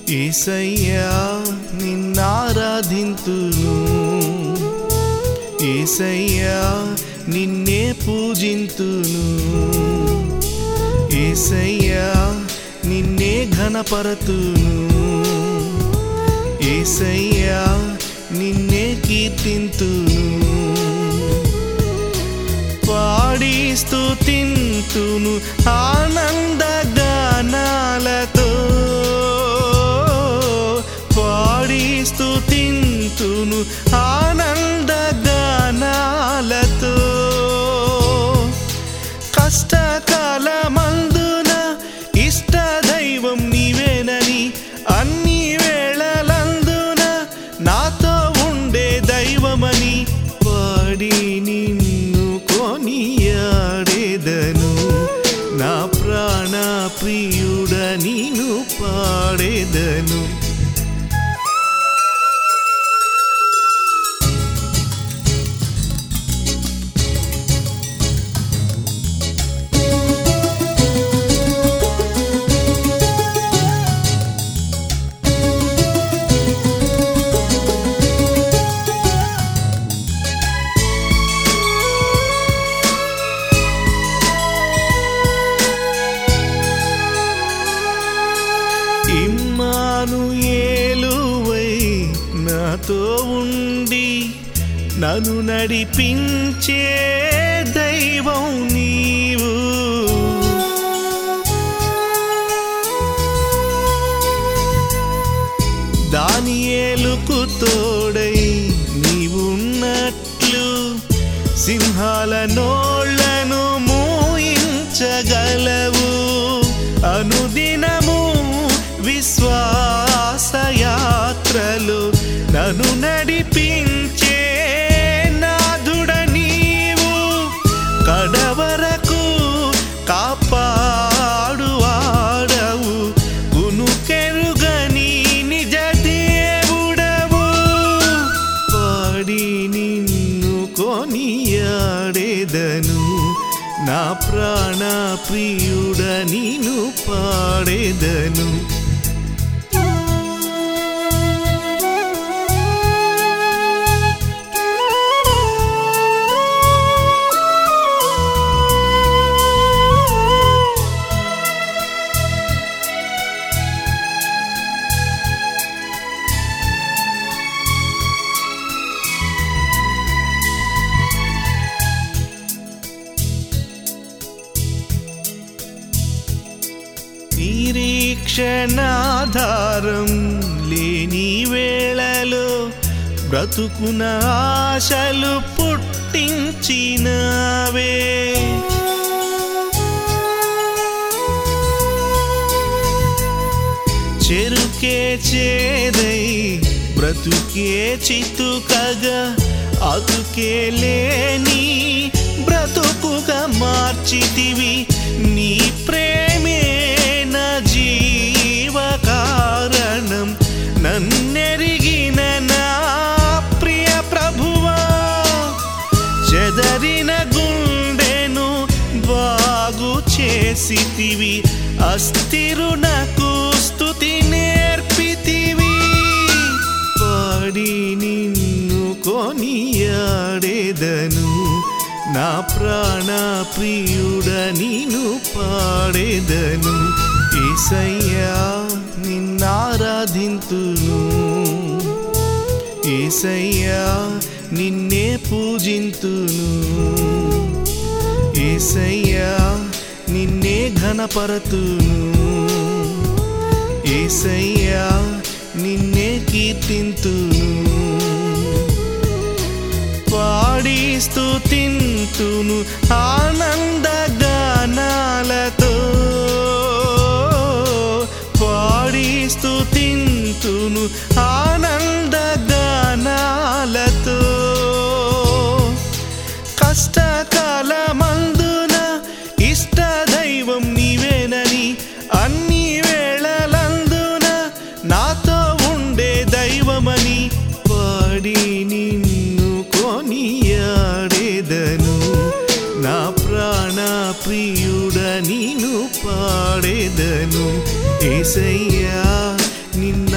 ఏసయ్యా నిన్నారాధింతును ఏసయ్యా నిన్నే పూజింతును ఏసయ్యా నిన్నే ఘనపరతును ఏసయ్యా నిన్నే కీర్తింతును పాడి స్తుతింతును ఆనందగానాలతో పాడి స్తుతింతును ఆనందగానాలతో కష్టకాలమందున ఇష్ట దైవం నీవేనని అన్ని వేళలందున నాతో ఉండే దైవమని పాడి నిన్ను కొనియాడేదను నా ప్రాణ ప్రియుడ నీను పాడేదను ఇమ్మాను ఏలువై నాతో ఉండి నన్ను నడిపించే దైవం నీవు దాని ఏలుకు తోడై నీవున్నట్లు సింహాల నోళ్లను మూయించగలవు అనుదినము విశ్వాసయాత్రలు నన్ను నడిపించే నాదుడ నీవు కడవరకు కాపాడు ఆడవు కునుకెరుగని నిజ దేవుడవు పాడి నిన్ను కొనియాడేదను నా ప్రాణ ప్రియుడ నీను పాడేదను నిరీక్షణాధారం లేని వేళలో బ్రతుకున ఆశలు పుట్టించినవే చెరుకే చేదై బ్రతుకే చితుకగా అతుకే లేని బ్రతుకుగా మార్చితివి నీ ప్రేమే నా జీవ కారణం నన్నెరిగిన నా ప్రియ ప్రభువా చెదరిన గుండెను బాగు చేసితివి అస్థిరునకు స్థుతి నేర్పితివి పాడి నిన్ను కొనియాడేదను నా ప్రాణ ప్రియుడ నీను పాడేదను ఏసయ్యా నిన్నారాధింతును ఏసయ్యా నిన్నే పూజింతును ఏసయ్యా నిన్నే ఘనపరతును ఏసయ్యా నిన్నే కీర్తింతును పాడి స్తుతింతును ఆనందగానాలతో పాడి స్తుతింతును ఆనందగానాలతో కష్టకాలమందున ఇష్ట దైవం నీవేనని అన్ని వేళలందున నాతో ఉండే దైవమని పాడి నిన్ను కొనియాడేదను నా ప్రాణ ప్రియుడ నీను పాడేదను ఏసయ్యా నిన్ను